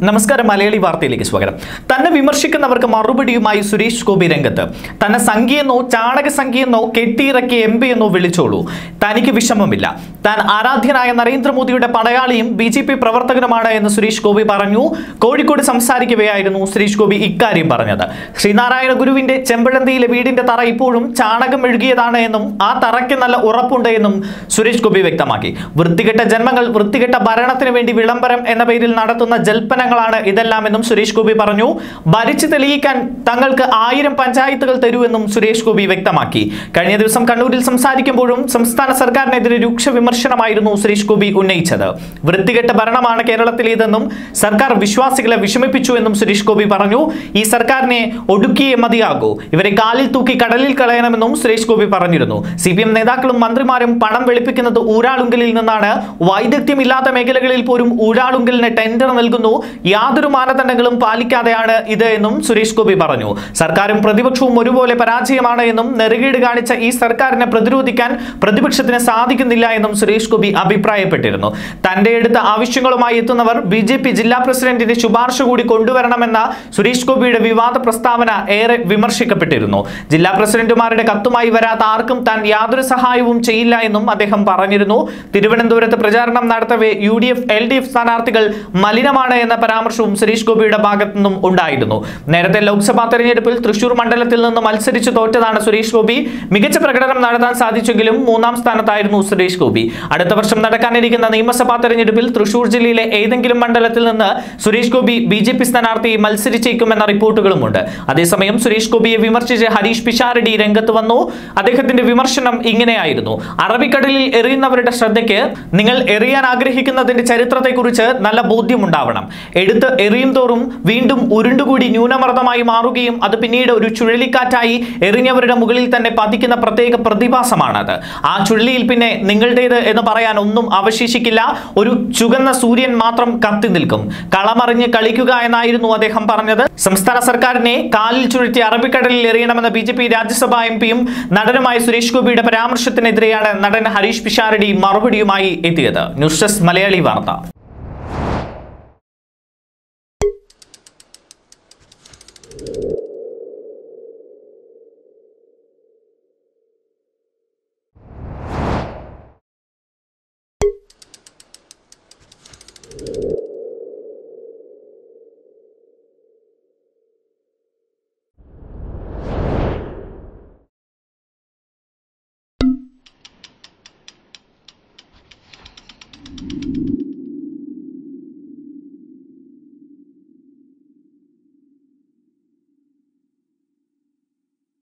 നമസ്കാരം മലയാളി വാർത്തയിലേക്ക് സ്വാഗതം തന്നെ വിമർശിക്കുന്നവർക്ക് മറുപടിയുമായി സുരേഷ് ഗോപി രംഗത്ത് തന്നെ സംഖ്യയെന്നോ ചാണക സംഖ്യയെന്നോ കെട്ടിയിറക്കിയ എം പി എന്നോ വിളിച്ചോളൂ തനിക്ക് വിഷമമില്ല താൻ ആരാധ്യനായ നരേന്ദ്രമോദിയുടെ പടയാളിയും ബി ജെ പി പ്രവർത്തകനുമാണ് എന്ന് സുരേഷ് ഗോപി പറഞ്ഞു കോഴിക്കോട് സംസാരിക്കവെയായിരുന്നു സുരേഷ് ഗോപി ഇക്കാര്യം പറഞ്ഞത് ശ്രീനാരായണ ഗുരുവിന്റെ ചെമ്പഴന്തിയിലെ വീടിന്റെ തറ ഇപ്പോഴും ചാണകം മെഴുകിയതാണ് എന്നും ആ തറയ്ക്ക് നല്ല ഉറപ്പുണ്ട് എന്നും സുരേഷ് ഗോപി വ്യക്തമാക്കി വൃത്തികെട്ട ജന്മങ്ങൾ വൃത്തികെട്ട ഭരണത്തിന് വേണ്ടി വിളംബരം എന്ന പേരിൽ നടത്തുന്ന ജൽപ്പനങ്ങളാണ് ഇതെല്ലാമെന്നും സുരേഷ് ഗോപി പറഞ്ഞു ഭരിച്ചു തെളിയിക്കാൻ തങ്ങൾക്ക് ആയിരം പഞ്ചായത്തുകൾ തരൂവെന്നും സുരേഷ് ഗോപി വ്യക്തമാക്കി കഴിഞ്ഞ ദിവസം കണ്ണൂരിൽ സംസാരിക്കുമ്പോഴും സംസ്ഥാന സർക്കാരിനെതിരെ രൂക്ഷ വിമർശനമായിരുന്നു സുരേഷ് ഗോപി ഉന്നയിച്ചത് വൃത്തികെട്ട ഭരണമാണ് കേരളത്തിലേതെന്നും സർക്കാർ വിശ്വാസികളെ വിഷമിപ്പിച്ചു എന്നും സുരേഷ് ഗോപി പറഞ്ഞു ഈ സർക്കാരിനെ ഒടുക്കിയേ മതിയാകൂ ഇവരെ കാലിൽ തൂക്കി കടലിൽ കളയണമെന്നും സുരേഷ് ഗോപി പറഞ്ഞിരുന്നു സി പി എം നേതാക്കളും മന്ത്രിമാരും പണം വെളുപ്പിക്കുന്നത് ഊരാളുങ്കലിൽ നിന്നാണ് വൈദഗ്ധ്യമില്ലാത്ത മേഖലകളിൽ പോലും ഊരാളുങ്കലിന് ടെൻഡർ നൽകുന്നു യാതൊരു മാനദണ്ഡങ്ങളും പാലിക്കാതെയാണ് ഇത് എന്നും സുരേഷ് ഗോപി പറഞ്ഞു സർക്കാരും പ്രതിപക്ഷവും ഒരുപോലെ പരാജയമാണ് എന്നും നെറുകേട് കാണിച്ച ഈ സർക്കാരിനെ പ്രതിരോധിക്കാൻ പ്രതിപക്ഷത്തിന് സാധിക്കുന്നില്ല എന്നും സുരേഷ് ഗോപി അഭിപ്രായപ്പെട്ടിരുന്നു തന്റെ അടുത്ത ആവശ്യങ്ങളുമായി എത്തുന്നവർ ബി ജെ പി ജില്ലാ പ്രസിഡന്റിന്റെ ശുപാർശ കൂടി കൊണ്ടുവരണമെന്ന സുരേഷ് ഗോപിയുടെ വിവാദ പ്രസ്താവന ഏറെ വിമർശിക്കപ്പെട്ടിരുന്നു ജില്ലാ പ്രസിഡന്റുമാരുടെ കത്തുമായി വരാത്ത ആർക്കും താൻ യാതൊരു സഹായവും ചെയ്യില്ല എന്നും അദ്ദേഹം പറഞ്ഞിരുന്നു തിരുവനന്തപുരത്ത് പ്രചാരണം നടത്തവേ U D F L D F സ്ഥാനാർത്ഥികൾ മലിനമാണ് എന്ന പരാമർശവും സുരേഷ് ഗോപിയുടെ ഭാഗത്തു നിന്നും ഉണ്ടായിരുന്നു നേരത്തെ ലോക്സഭാ തെരഞ്ഞെടുപ്പിൽ തൃശൂർ മണ്ഡലത്തിൽ നിന്ന് മത്സരിച്ച് തോറ്റതാണ് സുരേഷ് ഗോപി മികച്ച പ്രകടനം നടത്താൻ സാധിച്ചെങ്കിലും മൂന്നാം സ്ഥാനത്തായിരുന്നു സുരേഷ് ഗോപി അടുത്ത വർഷം നടക്കാനിരിക്കുന്ന നിയമസഭാ തെരഞ്ഞെടുപ്പിൽ തൃശൂർ ജില്ലയിലെ ഏതെങ്കിലും മണ്ഡലത്തിൽ നിന്ന് Suresh Gopi B J P സ്ഥാനാർത്ഥി മത്സരിച്ചേക്കുമെന്ന റിപ്പോർട്ടുകളുമുണ്ട് അതേസമയം സുരേഷ് ഗോപിയെ വിമർശിച്ച് ഹരീഷ് പിഷാരടി രംഗത്ത് വന്നു അദ്ദേഹത്തിന്റെ വിമർശനം ഇങ്ങനെയായിരുന്നു അറബിക്കടലിൽ എറിയുന്നവരുടെ ശ്രദ്ധയ്ക്ക് നിങ്ങൾ എറിയാൻ ആഗ്രഹിക്കുന്നതിന്റെ ചരിത്രത്തെക്കുറിച്ച് നല്ല ബോധ്യമുണ്ടാവണം എടുത്ത് എറിയും തോറും വീണ്ടും ഉരുണ്ടുകൂടി ന്യൂനമർദ്ദമായി മാറുകയും അത് പിന്നീട് ഒരു ചുഴലിക്കാറ്റായി എറിഞ്ഞവരുടെ മുകളിൽ തന്നെ പതിക്കുന്ന പ്രത്യേക പ്രതിഭാസമാണത് ആ ചുഴലിയിൽ പിന്നെ നിങ്ങളുടേത് എന്ന് പറയാൻ ഒന്നും അവശേഷിക്കില്ല ഒരു ചുവന്ന സൂര്യൻ മാത്രം കത്തി നിൽക്കും കളമറിഞ്ഞ് കളിക്കുക എന്നായിരുന്നു അദ്ദേഹം പറഞ്ഞത് സംസ്ഥാന സർക്കാരിനെ കാലിൽ ചുഴറ്റി അറബിക്കടലിൽ എറിയണമെന്ന B J P Rajya Sabha M പിയും നടനുമായ സുരേഷ് ഗോപിയുടെ പരാമർശത്തിനെതിരെയാണ് നടൻ ഹരീഷ് പിഷാരടി മറുപടിയുമായി എത്തിയത് ന്യൂസ് ഡെസ്ക് മലയാളി വാർത്ത